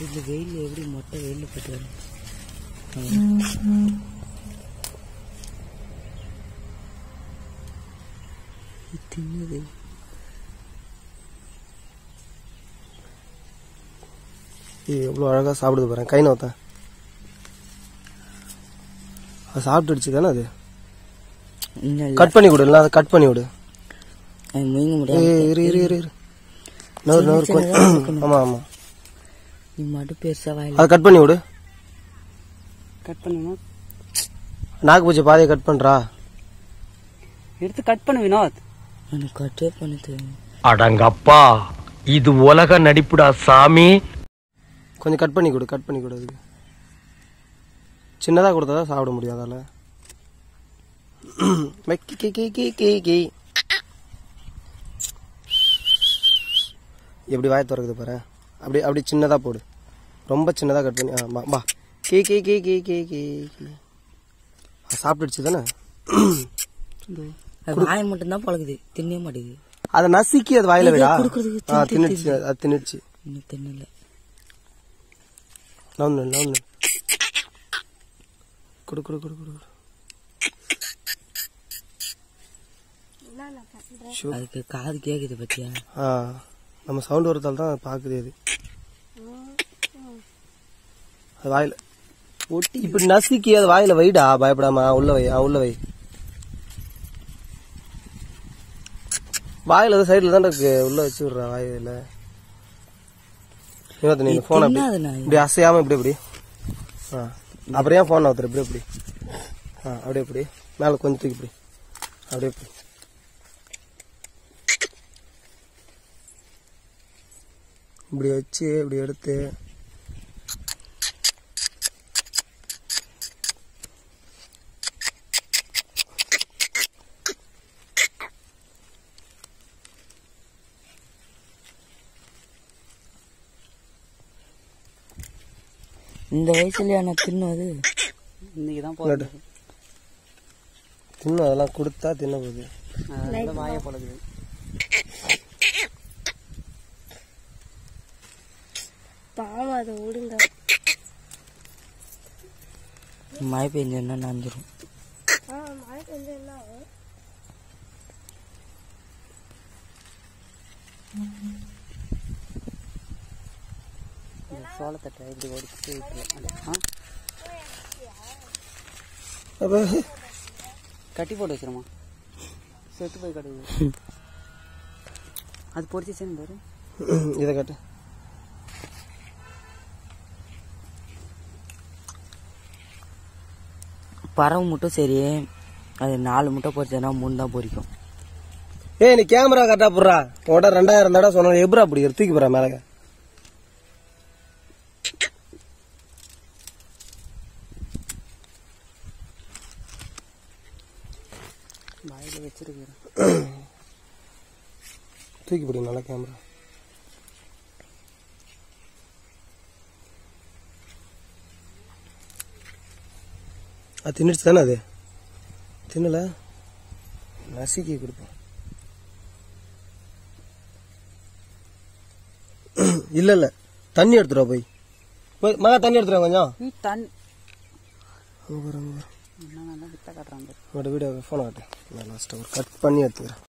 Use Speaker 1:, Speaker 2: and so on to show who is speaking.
Speaker 1: இந்த வெயில் எப்படி மொட்டை வெயில் போட்டு தின்னுது
Speaker 2: ஏய் எவ்வளோ அழகாக சாப்பிடுது பாருங்க கை நோத்தேன் அது சாப்பிட்டுடுச்சு தானே அது
Speaker 1: இன்னும்
Speaker 2: கட் பண்ணி விடு இல்லை அதை கட் பண்ணி விடு
Speaker 1: முயங்க முடியாது
Speaker 2: ஏய் இரு இரு இரு இரு நவர் நவர் கொஞ்சம் ஆமாம் ஆமாம்
Speaker 1: நீ மட்டும் பெருசா வாயில
Speaker 2: அதை கட் பண்ணி விடு
Speaker 3: கட் பண்ணணும்
Speaker 2: நாக்கு பூச்சி பாதையை கட் பண்ணுறா
Speaker 3: எடுத்து கட் பண்ணு வினோத்
Speaker 1: எனக்கு கட்டே பண்ண தெரியும்
Speaker 4: அடங்கப்பா இது உலக நடிப்புடா சாமி
Speaker 2: கொஞ்சம் கட் பண்ணி கொடு கட் பண்ணி கொடு அதுக்கு சின்னதாக கொடுத்தா தான் சாப்பிட முடியும் அதால் மெக்கி கி கி கி கி கி எப்படி வாய் திறக்குது பாரு அப்படி அப்படி சின்னதாக போடு ரொம்ப சின்னதாக கட் பண்ணி ஆ பா பா கி கி கி கி கி கி கி அது சாப்பிட்டுடுச்சு தானே
Speaker 1: அது வாய் மட்டும் தான் பழகுது தின்னே மாட்டேங்குது
Speaker 2: அதை நசுக்கி அது வாயில விடா
Speaker 1: கொடுக்குறதுக்கு
Speaker 2: ஆ தின்னுடுச்சு அது தின்னுடுச்சு
Speaker 1: இன்னும் தின்னல
Speaker 2: நவுன்னு நவுன்னு கொடு கொடு கொடு கொடு கொடு. ஷூ.
Speaker 1: அதுக்கு காது கேக்குது பத்தியா
Speaker 2: ஆ நம்ம சவுண்ட் வரதால தான் பார்க்குது அது அது வாயில ஒட்டி இப்படி நசுக்கி அது வாயில வைடா பயப்படாம ஆ, உள்ள வை ஆ, உள்ள வை வாயில அது சைடுல தான் இருக்கு உள்ள வச்சு விடுறா வாயில இன்னொருத்த நீ போன் அப்படி
Speaker 1: தின்னாது நான்
Speaker 2: இப்படி அசையாம இப்படி இப்படி ஆ அப்புறம் ஏன் போன் நவுத்துற இப்படி இப்படி ஆ அப்படியே இப்படி மேல கொஞ்சம் தூக்கி இப்படி அப்படியே இப்படி இப்படி வச்சு இப்படி எடுத்து
Speaker 1: இந்த வயசுலயா நான் தின்னுவது
Speaker 3: இன்னைக்கு தான் போகுது
Speaker 2: தின்னும் அதெல்லாம் கொடுத்தா தின்ன போகுது
Speaker 3: அதனால வாயை பழகுது
Speaker 5: பாவம் அதை விடுங்க
Speaker 1: மழை பெஞ்சோன்னா நஞ்சிரும்
Speaker 5: ஆ மழை பெஞ்சா என்ன ஆகும்
Speaker 3: இந்த சோளத்தட்டை இப்படி ஒடிச்சு ஆ
Speaker 2: அப்ப
Speaker 3: கட்டி போட்டு வச்சிருமா செத்து போய் கிடக்குது அது பொறிச்சிச்சேன்னு பாரு
Speaker 2: இதை காட்டு
Speaker 1: பறவை மட்டும் சரி அது நாலு முட்டை பொறிச்சதுன்னா மூணு தான் பொரிக்கும்
Speaker 2: ஏய் நீ கேமரா கரெக்டா போடுறா உன்கிட்ட ரெண்டாயிரம் தடவை சொன்ன எப்படா அப்படி தூக்கி போறா மேலக
Speaker 3: வாயில வச்சிருக்கிறேன்
Speaker 2: தூக்கி போடி நல்லா கேமரா அது தின்னுச்சு தானே அது தின்னல நசுக்கி கொடுப்போம் இல்ல இல்ல தண்ணி எடுத்துருவா போய் போய் மகா தண்ணி எடுத்துருவா கொஞ்சம்
Speaker 3: நீ தன்
Speaker 2: அங்க பாரு, அங்க பாரு.
Speaker 3: என்ன வித்த காட்டுறான் பாரு
Speaker 2: உங்களோட வீடியோ ஃபோனை காட்டு நான் லாஸ்ட்டாக ஒரு கட் பண்ணி எடுத்துக்கிறேன்